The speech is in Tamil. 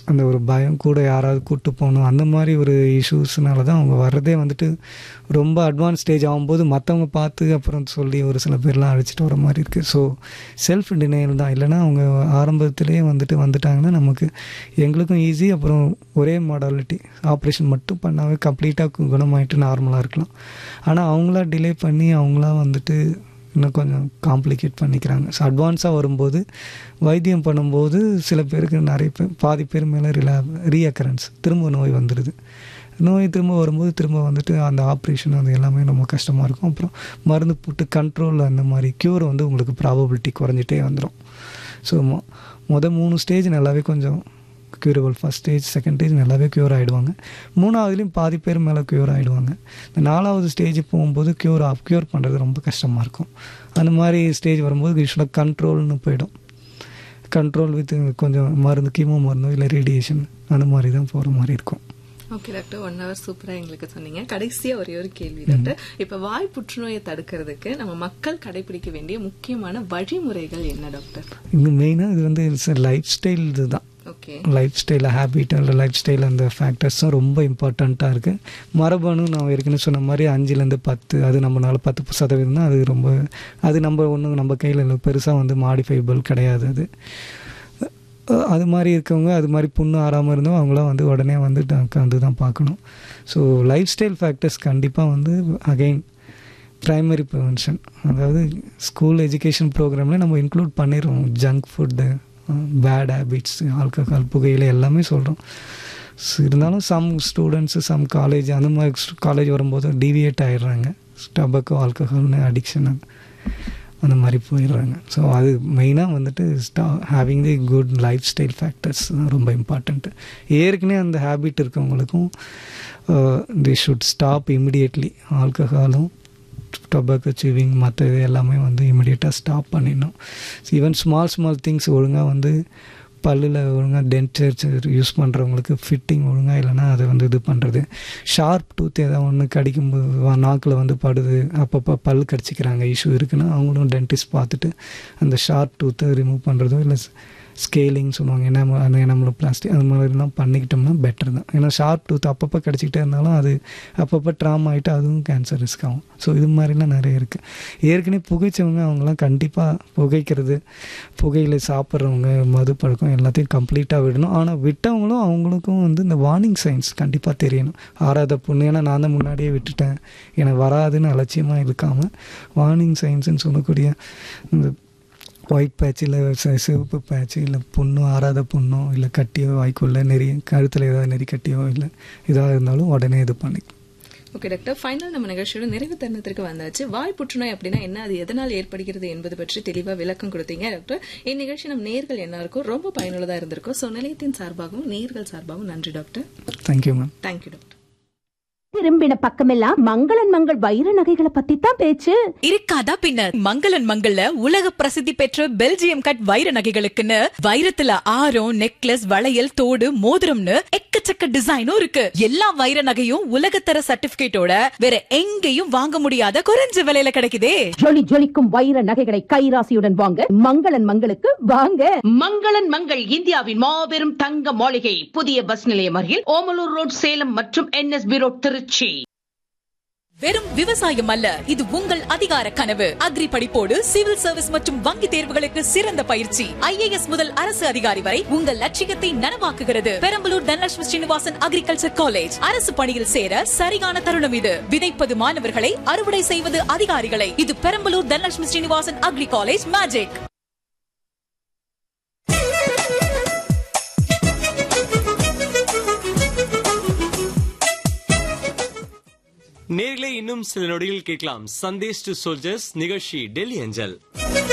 அந்த ஒரு பயம் கூட யாராவது கூட்டு போகணும் அந்த மாதிரி ஒரு இஷ்யூஸ்னால தான் அவங்க வர்றதே வந்துட்டு ரொம்ப அட்வான்ஸ் ஸ்டேஜ் ஆகும்போது மற்றவங்க பார்த்து அப்புறம் சொல்லி ஒரு சில பேர்லாம் அழைச்சிட்டு வர மாதிரி இருக்குது ஸோ செல்ஃப் டினையல் தான் இல்லைன்னா அவங்க ஆரம்பத்திலேயே வந்துட்டு வந்துட்டாங்கன்னா நமக்கு எங்களுக்கும் ஈஸி அப்புறம் ஒரே மாடாலிட்டி ஆப்ரேஷன் மட்டும் பண்ணாவே கம்ப்ளீட்டாக குணமாயிட்டு நார்மலாக இருக்கலாம் ஆனால் அவங்களா டிலே பண்ணி அவங்களா வந்துட்டு இன்னும் கொஞ்சம் காம்ப்ளிகேட் பண்ணிக்கிறாங்க ஸோ அட்வான்ஸாக வரும்போது வைத்தியம் பண்ணும்போது சில பேருக்கு நிறைய பேர் பாதி பேர் மேலே ரிலா ரீஅக்கரன்ஸ் திரும்ப நோய் வந்துடுது நோய் திரும்ப வரும்போது திரும்ப வந்துட்டு அந்த ஆப்ரேஷன் அது எல்லாமே ரொம்ப கஷ்டமாக இருக்கும் அப்புறம் மருந்து போட்டு கண்ட்ரோல் அந்த மாதிரி க்யூர் வந்து உங்களுக்கு ப்ராபபிலிட்டி குறைஞ்சிட்டே வந்துடும் ஸோ மொ மொதல் மூணு ஸ்டேஜ் நல்லாவே கொஞ்சம் curable first stage second stage நல்லாவே க்யூர் ஆகிடுவாங்க மூணாவதுலேயும் பாதி பேர் மேலே க்யூர் ஆகிடுவாங்க இந்த நாலாவது ஸ்டேஜ் போகும்போது க்யூர் ஆஃப் க்யூர் பண்ணுறது ரொம்ப கஷ்டமாக இருக்கும் அந்த மாதிரி ஸ்டேஜ் வரும்போது யூஸ்வலாக கண்ட்ரோல்னு போயிடும் கண்ட்ரோல் வித் கொஞ்சம் மருந்து கீமோ மருந்தோ இல்லை ரேடியேஷன் அந்த மாதிரி தான் போகிற மாதிரி இருக்கும் ஓகே டாக்டர் ஒன் ஹவர் சூப்பரா எங்களுக்கு சொன்னீங்க கடைசியா ஒரே ஒரு கேள்வி டாக்டர் இப்ப வாய் புற்றுநோயை தடுக்கிறதுக்கு நம்ம மக்கள் கடைபிடிக்க வேண்டிய முக்கியமான வழிமுறைகள் என்ன டாக்டர் இன்னும் மெயினாக இது வந்து லைஃப் ஸ்டைல் இதுதான் ஓகே லைஃப் ஸ்டைல் ஹேபிட் இல்லை லைஃப் ஸ்டைல் அந்த ஃபேக்டர்ஸும் ரொம்ப இம்பார்ட்டண்ட்டாக இருக்குது மரபணு நான் ஏற்கனவே சொன்ன மாதிரி அஞ்சுலேருந்து பத்து அது நம்மளால பத்து சதவீதம் தான் அது ரொம்ப அது நம்ம ஒன்றும் நம்ம கையில் இல்லை பெருசாக வந்து மாடிஃபைபிள் கிடையாது அது அஹ் அது மாதிரி இருக்கவங்க அது மாதிரி புண்ணு ஆறாமல் இருந்தோம் அவங்களாம் வந்து உடனே வந்து வந்து தான் பார்க்கணும் ஸோ லைஃப் ஸ்டைல் ஃபேக்டர்ஸ் கண்டிப்பாக வந்து அகைன் ப்ரைமரி ப்ரிவென்ஷன் அதாவது ஸ்கூல் எஜுகேஷன் ப்ரோக்ராமில் நம்ம இன்க்ளூட் பண்ணிடுறோம் junk food bad habits alcohol புகையிலை எல்லாமே சொல்கிறோம் இருந்தாலும் சம் ஸ்டூடெண்ட்ஸு சம் காலேஜ் அந்த மாதிரி காலேஜ் வரும்போது டிவியேட் ஆகிடுறாங்க டபக்கோ ஆல்கஹால்னு அடிக்ஷன் அந்த மாதிரி போயிடுறாங்க ஸோ அது மெயினாக வந்துட்டு ஸ்டா having the good lifestyle factors தான் ரொம்ப இம்பார்ட்டண்ட்டு ஏற்கனவே அந்த ஹேபிட் இருக்கவங்களுக்கும் தி ஷுட் ஸ்டாப் இமிடியேட்லி ஆல்கஹாலும் டொபாக்கோ சீவிங் மற்ற இது எல்லாமே வந்து இமிடியேட்டாக ஸ்டாப் பண்ணிடணும் ஈவன் ஸ்மால் ஸ்மால் திங்ஸ் ஒழுங்காக வந்து பல்லில் ஒழுங்காக டென்டர் யூஸ் பண்ணுறவங்களுக்கு ஃபிட்டிங் ஒழுங்காக இல்லைன்னா அதை வந்து இது பண்ணுறது ஷார்ப் டூத் ஏதாவது ஒன்று கடிக்கும்போது நாக்கில் வந்து படுது அப்பப்போ பல் கடிச்சிக்கிறாங்க இஷ்யூ இருக்குன்னா அவங்களும் டென்டிஸ்ட் பார்த்துட்டு அந்த ஷார்ப் டூத்தை ரிமூவ் பண்ணுறதோ இல்லை ஸ்கேலிங் சொல்லுவாங்க என்ன அந்த நம்மள பிளாஸ்டிக் அந்த மாதிரிலாம் பண்ணிக்கிட்டோம்னா பெட்டர் தான் ஏன்னா ஷார்ப் டூத் அப்பப்போ கிடச்சிக்கிட்டே இருந்தாலும் அது அப்பப்போ ட்ராமா ஆகிட்டு அதுவும் கேன்சர் ரிஸ்க் ஆகும் ஸோ இது மாதிரிலாம் நிறைய இருக்குது ஏற்கனவே புகைச்சவங்க அவங்களாம் கண்டிப்பாக புகைக்கிறது புகையில சாப்பிட்றவங்க மது பழக்கம் எல்லாத்தையும் கம்ப்ளீட்டாக விடணும் ஆனால் விட்டவங்களும் அவங்களுக்கும் வந்து இந்த வார்னிங் சைன்ஸ் கண்டிப்பாக தெரியணும் ஆறாத பொண்ணு ஏன்னா நான் தான் முன்னாடியே விட்டுட்டேன் எனக்கு வராதுன்னு அலட்சியமாக இருக்காமல் வார்னிங் சைன்ஸ்னு சொல்லக்கூடிய இந்த ஒயிட் பேட்ச் இல்லை சிவப்பு பேட்ச் இல்லை புண்ணோ ஆறாத புண்ணோ இல்லை கட்டியோ வாய்க்குள்ள நெறி கழுத்தில் ஏதாவது நெறி கட்டியோ இல்லை இதாக இருந்தாலும் உடனே இது பண்ணிக்கலாம் ஓகே டாக்டர் ஃபைனல் நம்ம நிகழ்ச்சியோட நிறைவு தருணத்திற்கு வந்தாச்சு வாய் புற்றுநோய் அப்படின்னா என்ன அது எதனால் ஏற்படுகிறது என்பது பற்றி தெளிவா விளக்கம் கொடுத்தீங்க டாக்டர் இந்நிகழ்ச்சி நம் நேர்கள் எல்லாருக்கும் ரொம்ப பயனுள்ளதா இருந்திருக்கும் ஸோ நிலையத்தின் சார்பாகவும் நேர்கள் சார்பாகவும் நன்றி doctor thank you ma'am thank you doctor திரும்பின பக்கமெல்லாம் மங்களன் மங்கள் வைர நகைகளை பத்தி தான் பேச்சு இருக்காதா பின்ன மங்களன் மங்கள்ல உலக பிரசித்தி பெற்ற பெல்ஜியம் கட் வைர நகைகளுக்குன்னு வைரத்துல ஆரம் நெக்லஸ் வளையல் தோடு மோதிரம்னு எக்கச்சக்க டிசைனும் இருக்கு எல்லா வைர நகையும் உலகத்தர சர்டிபிகேட்டோட வேற எங்கேயும் வாங்க முடியாத குறைஞ்ச விலையில கிடைக்குதே ஜொலி ஜொலிக்கும் வைர நகைகளை கைராசியுடன் வாங்க மங்களன் மங்களுக்கு வாங்க மங்களன் மங்கள் இந்தியாவின் மாபெரும் தங்க மாளிகை புதிய பஸ் நிலையம் அருகில் ஓமலூர் ரோட் சேலம் மற்றும் என்எஸ்பி ரோட் திருச்சி வெறும் விவசாயம் அல்ல இது உங்கள் அதிகார கனவு அக்ரி படிப்போடு சிவில் சர்வீஸ் மற்றும் வங்கி தேர்வுகளுக்கு சிறந்த பயிற்சி ஐஏஎஸ் முதல் அரசு அதிகாரி வரை உங்கள் லட்சியத்தை நனவாக்குகிறது பெரம்பலூர் தனலட்சுமி ஸ்ரீனிவாசன் அக்ரிகல்ச்சர் காலேஜ் அரசு பணியில் சேர சரியான தருணம் இது விதைப்பது மாணவர்களை அறுவடை செய்வது அதிகாரிகளை இது Perambalur Dhanalakshmi Srinivasan agri college magic நேர்களே இன்னும் சில நொடிகள் கேட்கலாம் சந்தேஷ் டு சோல்ஜர்ஸ் நிகழ்ச்சி டெல்லி அஞ்சல்